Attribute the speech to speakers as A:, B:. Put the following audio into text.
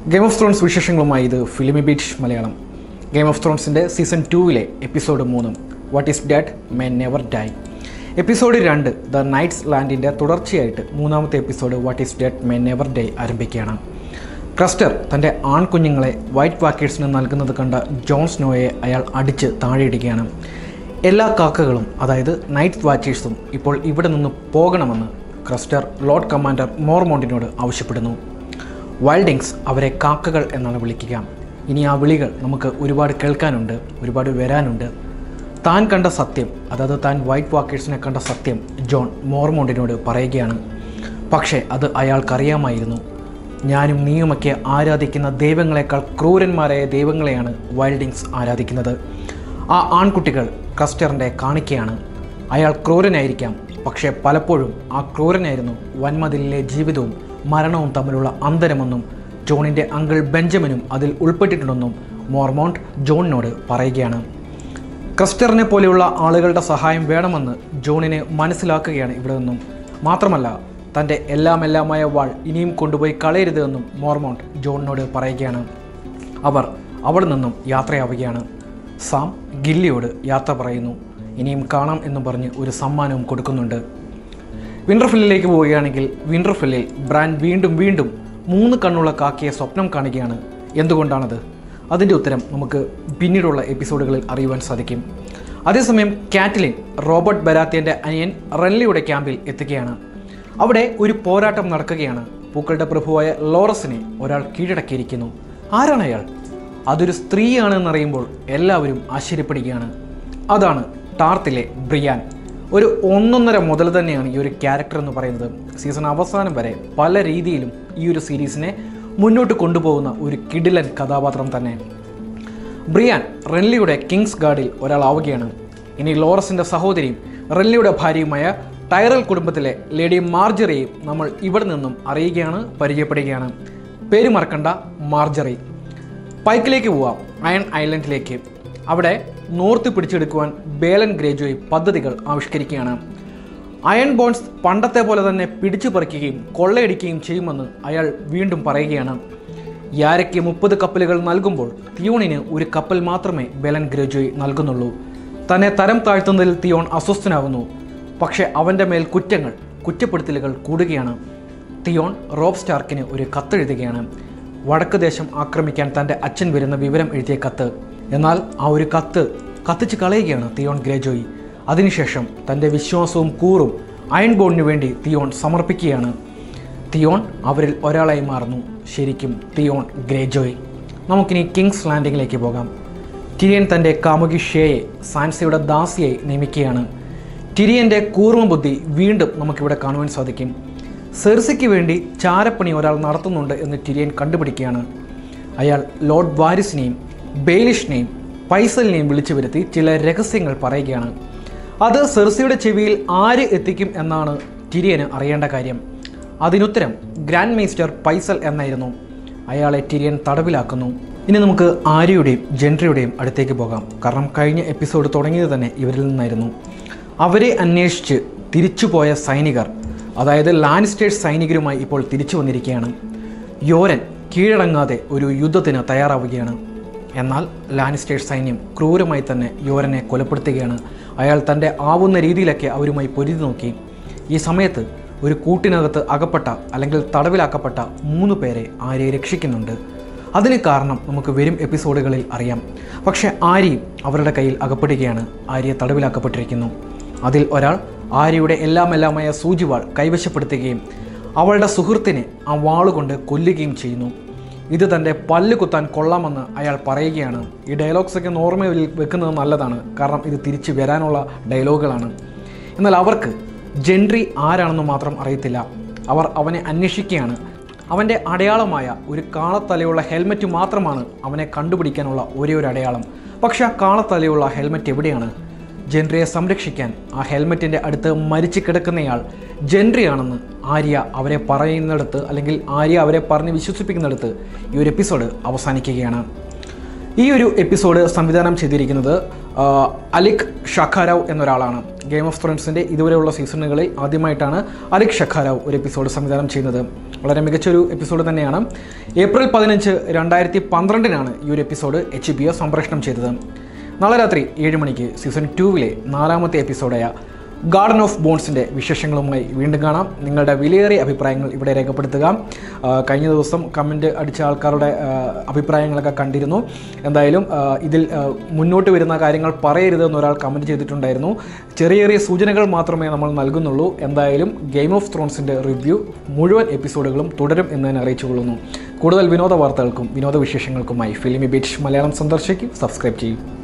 A: game of Thrones വിശേഷങ്ങളുമായി ഇത് Filmibeat Malayalam game of ത്രോൺസിൻ്റെ സീസൺ ടൂവിലെ എപ്പിസോഡ് മൂന്നും what is that may never die episode രണ്ട് ദ നൈറ്റ്സ് ലാൻഡിൻ്റെ തുടർച്ചയായിട്ട് മൂന്നാമത്തെ episode what is that may never die ആരംഭിക്കുകയാണ് ക്രസ്റ്റർ തൻ്റെ ആൺകുഞ്ഞുങ്ങളെ വൈറ്റ് വാക്കേഴ്സിന് നൽകുന്നത് കണ്ട ജോൺ സ്നോയെ അയാൾ അടിച്ച് താഴെയിടുകയാണ് എല്ലാ കാക്കകളും അതായത് നൈറ്റ് വാച്ചേഴ്സും ഇപ്പോൾ ഇവിടെ നിന്ന് പോകണമെന്ന് ക്രസ്റ്റർ ലോർഡ് കമാൻഡർ മോർമോണ്ടിനോട് ആവശ്യപ്പെടുന്നു വൈൽഡിങ്സ് അവരെ കാക്കകൾ എന്നാണ് വിളിക്കുക ഇനി ആ വിളികൾ നമുക്ക് ഒരുപാട് കേൾക്കാനുണ്ട് ഒരുപാട് വരാനുണ്ട് താൻ കണ്ട സത്യം അതായത് താൻ വൈറ്റ് വാക്കേഴ്സിനെ കണ്ട സത്യം ജോൺ മോർമോണ്ടിനോട് പറയുകയാണ് പക്ഷേ അത് അയാൾക്കറിയാമായിരുന്നു ഞാനും നീയുമൊക്കെ ആരാധിക്കുന്ന ദൈവങ്ങളെക്കാൾ ക്രൂരന്മാരായ ദൈവങ്ങളെയാണ് വൈൽഡിങ്സ് ആരാധിക്കുന്നത് ആ ആൺകുട്ടികൾ ക്രസ്റ്ററിൻ്റെ കാണിക്കയാണ് അയാൾ ക്രൂരനായിരിക്കാം പക്ഷേ പലപ്പോഴും ആ ക്രൂരനായിരുന്നു വൻമതിലിലെ ജീവിതവും മരണവും തമ്മിലുള്ള അന്തരമെന്നും ജോണിൻ്റെ അങ്കിൾ ബെഞ്ചമിനും അതിൽ ഉൾപ്പെട്ടിട്ടുണ്ടെന്നും മോർമോണ്ട് ജോണിനോട് പറയുകയാണ് ക്രസ്റ്ററിനെ പോലെയുള്ള ആളുകളുടെ സഹായം വേണമെന്ന് ജോണിനെ മനസ്സിലാക്കുകയാണ് ഇവിടെ നിന്നും മാത്രമല്ല തൻ്റെ എല്ലാം എല്ലാമായ വാൾ ഇനിയും കൊണ്ടുപോയി കളയരുതെന്നും മോർമോണ്ട് ജോണിനോട് പറയുകയാണ് അവർ അവിടെ നിന്നും യാത്രയാവുകയാണ് സാം ഗില്ലിയോട് യാത്ര പറയുന്നു ഇനിയും കാണാം എന്ന് പറഞ്ഞ് ഒരു സമ്മാനവും കൊടുക്കുന്നുണ്ട് വിൻഡർഫില്ലിലേക്ക് പോവുകയാണെങ്കിൽ വിൻഡർഫില്ലിൽ ബ്രാൻ വീണ്ടും വീണ്ടും മൂന്ന് കണ്ണുള്ള കാക്കയെ സ്വപ്നം കാണുകയാണ് എന്തുകൊണ്ടാണത് അതിൻ്റെ ഉത്തരം നമുക്ക് പിന്നീടുള്ള എപ്പിസോഡുകളിൽ അറിയുവാൻ സാധിക്കും അതേസമയം കാറ്റ്ലിൻ റോബർട്ട് ബരാത്തിയൻ്റെ അനിയൻ റെൻലിയുടെ ക്യാമ്പിൽ എത്തുകയാണ് അവിടെ ഒരു പോരാട്ടം നടക്കുകയാണ് പൂക്കളുടെ പ്രഭുവായ ലോറസിനെ ഒരാൾ കീഴടക്കിയിരിക്കുന്നു ആരാണ് അയാൾ അതൊരു സ്ത്രീയാണെന്നറിയുമ്പോൾ എല്ലാവരും ആശ്ചര്യപ്പെടുകയാണ് അതാണ് ടാർത്തിലെ ബ്രിയാൻ ഒരു ഒന്നൊന്നര മുതൽ തന്നെയാണ് ഈ ഒരു ക്യാരക്ടർ എന്ന് പറയുന്നത് സീസൺ അവസാനം വരെ പല രീതിയിലും ഈ ഒരു സീരീസിനെ മുന്നോട്ട് കൊണ്ടുപോകുന്ന ഒരു കിടിലൻ കഥാപാത്രം തന്നെ ബ്രിയാൻ റെൻലിയുടെ കിങ്സ് ഗാർഡിൽ ഒരാളാവുകയാണ് ഇനി ലോറസിൻ്റെ സഹോദരിയും റെൻലിയുടെ ഭാര്യയുമായ ടൈറൽ കുടുംബത്തിലെ ലേഡി മാർജറിയെയും നമ്മൾ ഇവിടെ നിന്നും അറിയുകയാണ് പരിചയപ്പെടുകയാണ് പേര് മറക്കണ്ട മാർജറി പൈക്കിലേക്ക് പോവാം അയൺ ഐലൻഡിലേക്ക് അവിടെ നോർത്ത് പിടിച്ചെടുക്കുവാൻ ബേലൻ ഗ്രേജോയ് പദ്ധതികൾ ആവിഷ്കരിക്കുകയാണ് അയൺ ബോൺസ് പണ്ടത്തെ പോലെ തന്നെ പിടിച്ചു പറിക്കുകയും കൊള്ളയടിക്കുകയും ചെയ്യുമെന്ന് അയാൾ വീണ്ടും പറയുകയാണ് യാരയ്ക്ക് മുപ്പത് കപ്പലുകൾ നൽകുമ്പോൾ തിയോണിന് ഒരു കപ്പൽ മാത്രമേ ബെലൻ ഗ്രേജോയ് നൽകുന്നുള്ളൂ തന്നെ തരം താഴ്ത്തുന്നതിൽ തിയോൺ അസ്വസ്ഥനാകുന്നു പക്ഷേ അവൻ്റെ മേൽ കുറ്റങ്ങൾ കുറ്റപ്പെടുത്തലുകൾ കൂടുകയാണ് തിയോൺ റോബ് സ്റ്റാർക്കിന് ഒരു കത്തെഴുതുകയാണ് വടക്ക് ദേശം ആക്രമിക്കാൻ തൻ്റെ അച്ഛൻ വരുന്ന വിവരം എഴുതിയ കത്ത് എന്നാൽ ആ ഒരു കത്ത് കത്തിച്ച് കളയുകയാണ് തിയോൺ ഗ്രേജോയി അതിനുശേഷം തൻ്റെ വിശ്വാസവും കൂറും അയൺ ബോണിനു വേണ്ടി തിയോൺ സമർപ്പിക്കുകയാണ് തിയോൺ അവരിൽ ഒരാളായി മാറുന്നു ശരിക്കും തിയോൺ ഗ്രേജോയ് നമുക്കിനി കിങ്സ് ലാൻഡിങ്ങിലേക്ക് പോകാം ടിരിയൻ തൻ്റെ കാമുകി ഷേയെ സാൻസയുടെ ദാസിയായി നിയമിക്കുകയാണ് ടിരിയൻ്റെ കൂർമ്മബുദ്ധി വീണ്ടും നമുക്കിവിടെ കാണുവാൻ സാധിക്കും സെർസിക്ക് വേണ്ടി ചാരപ്പണി ഒരാൾ നടത്തുന്നുണ്ട് എന്ന് ടിരിയൻ കണ്ടുപിടിക്കുകയാണ് അയാൾ ലോർഡ് വാരിസിനെയും ബെയിലിഷിനെയും പൈസലിനെയും വിളിച്ചു വരുത്തി ചില രഹസ്യങ്ങൾ പറയുകയാണ് അത് സെർസിയുടെ ചെവിയിൽ ആര് എത്തിക്കും എന്നാണ് ടിരിയന് അറിയേണ്ട കാര്യം അതിനുത്തരം ഗ്രാൻഡ് മേസ്റ്റർ പൈസൽ എന്നായിരുന്നു അയാളെ ടിരിയൻ തടവിലാക്കുന്നു ഇനി നമുക്ക് ആര്യയുടെയും ജെൻട്രിയുടെയും അടുത്തേക്ക് പോകാം കാരണം കഴിഞ്ഞ എപ്പിസോഡ് തുടങ്ങിയത് തന്നെ ഇവരിൽ നിന്നായിരുന്നു അവരെ അന്വേഷിച്ച് തിരിച്ചുപോയ സൈനികർ അതായത് ലാൻസ്റ്റേഴ്സ് സൈനികരുമായി ഇപ്പോൾ തിരിച്ചു വന്നിരിക്കുകയാണ് യോരൻ കീഴടങ്ങാതെ ഒരു യുദ്ധത്തിന് തയ്യാറാവുകയാണ് എന്നാൽ ലാനിസ്റ്റേഴ്സ് സൈന്യം ക്രൂരമായി തന്നെ യോരനെ കൊലപ്പെടുത്തുകയാണ് അയാൾ തൻ്റെ ആവുന്ന രീതിയിലൊക്കെ അവരുമായി പൊരുതി നോക്കി ഈ സമയത്ത് ഒരു കൂട്ടിനകത്ത് അകപ്പെട്ട അല്ലെങ്കിൽ തടവിലാക്കപ്പെട്ട മൂന്ന് പേരെ ആര്യയെ രക്ഷിക്കുന്നുണ്ട് അതിന് കാരണം നമുക്ക് വരും എപ്പിസോഡുകളിൽ അറിയാം പക്ഷേ ആര്യയും അവരുടെ കയ്യിൽ അകപ്പെടുകയാണ് ആര്യ തടവിലാക്കപ്പെട്ടിരിക്കുന്നു അതിൽ ഒരാൾ ആര്യയുടെ എല്ലാം എല്ലാമായ സൂചിവാൾ കൈവശപ്പെടുത്തുകയും അവളുടെ സുഹൃത്തിനെ ആ വാളുകൊണ്ട് കൊല്ലുകയും ചെയ്യുന്നു ഇത് തൻ്റെ പല്ല് കുത്താൻ കൊള്ളാമെന്ന് അയാൾ പറയുകയാണ് ഈ ഡയലോഗ്സൊക്കെ ഓർമ്മയിൽ വെക്കുന്നത് നല്ലതാണ് കാരണം ഇത് തിരിച്ചു വരാനുള്ള ഡയലോഗുകളാണ് എന്നാൽ അവർക്ക് ജെൻട്രി ആരാണെന്ന് മാത്രം അറിയത്തില്ല അവർ അവനെ അന്വേഷിക്കുകയാണ് അവൻ്റെ അടയാളമായ ഒരു കാളത്തലയുള്ള ഹെൽമറ്റ് മാത്രമാണ് അവനെ കണ്ടുപിടിക്കാനുള്ള ഒരേ ഒരു അടയാളം പക്ഷേ ആ കാളത്തലയുള്ള ഹെൽമറ്റ് എവിടെയാണ് ജെൻട്രിയെ സംരക്ഷിക്കാൻ ആ ഹെൽമറ്റിൻ്റെ അടുത്ത് മരിച്ചു കിടക്കുന്നയാൾ ജെൻട്രിയാണെന്ന് ആര്യ അവരെ പറയുന്നിടത്ത് അല്ലെങ്കിൽ ആര്യ അവരെ പറഞ്ഞ് വിശ്വസിപ്പിക്കുന്നിടത്ത് ഈ ഒരു എപ്പിസോഡ് അവസാനിക്കുകയാണ് ഈ ഒരു എപ്പിസോഡ് സംവിധാനം ചെയ്തിരിക്കുന്നത് ആ, അലിക് ഷഖാരാവ് എന്നൊരാളാണ് ഗെയിം ഓഫ് ത്രോൺസിൻ്റെ ഇതുവരെയുള്ള സീസണുകളിൽ ആദ്യമായിട്ടാണ് അലിക് ഷഖാരാവ് ഒരു എപ്പിസോഡ് സംവിധാനം ചെയ്യുന്നത് വളരെ മികച്ചൊരു എപ്പിസോഡ് തന്നെയാണ് ഏപ്രിൽ പതിനഞ്ച് രണ്ടായിരത്തി പന്ത്രണ്ടിനാണ് ഈ ഒരു എപ്പിസോഡ് എച്ച് ബി ഒ സംപ്രേഷണം ചെയ്തത് നാളെ രാത്രി ഏഴ് മണിക്ക് സീസൺ ടൂവിലെ നാലാമത്തെ എപ്പിസോഡായ ഗാർഡൻ ഓഫ് ബോൺസിൻ്റെ വിശേഷങ്ങളുമായി വീണ്ടും കാണാം നിങ്ങളുടെ വിലയേറിയ അഭിപ്രായങ്ങൾ ഇവിടെ രേഖപ്പെടുത്തുക ആ, കഴിഞ്ഞ ദിവസം കമൻറ്റ് അടിച്ച ആൾക്കാരുടെ ആ, അഭിപ്രായങ്ങളൊക്കെ കണ്ടിരുന്നു എന്തായാലും ആ, ഇതിൽ ആ, മുന്നോട്ട് വരുന്ന കാര്യങ്ങൾ പറയരുത് എന്നൊരാൾ കമൻറ്റ് ചെയ്തിട്ടുണ്ടായിരുന്നു ചെറിയ ചെറിയ സൂചനകൾ മാത്രമേ നമ്മൾ നൽകുന്നുള്ളൂ എന്തായാലും ഗെയിം ഓഫ് ത്രോൺസിൻ്റെ റിവ്യൂ മുഴുവൻ എപ്പിസോഡുകളും തുടരും എന്ന് ഞാൻ അറിയിച്ചു കൊള്ളുന്നു കൂടുതൽ വിനോദ വാർത്തകൾക്കും വിനോദ വിശേഷങ്ങൾക്കുമായി ഫിലിമി ബീച്ച് മലയാളം സന്ദർശിക്കും സബ്സ്ക്രൈബ് ചെയ്യും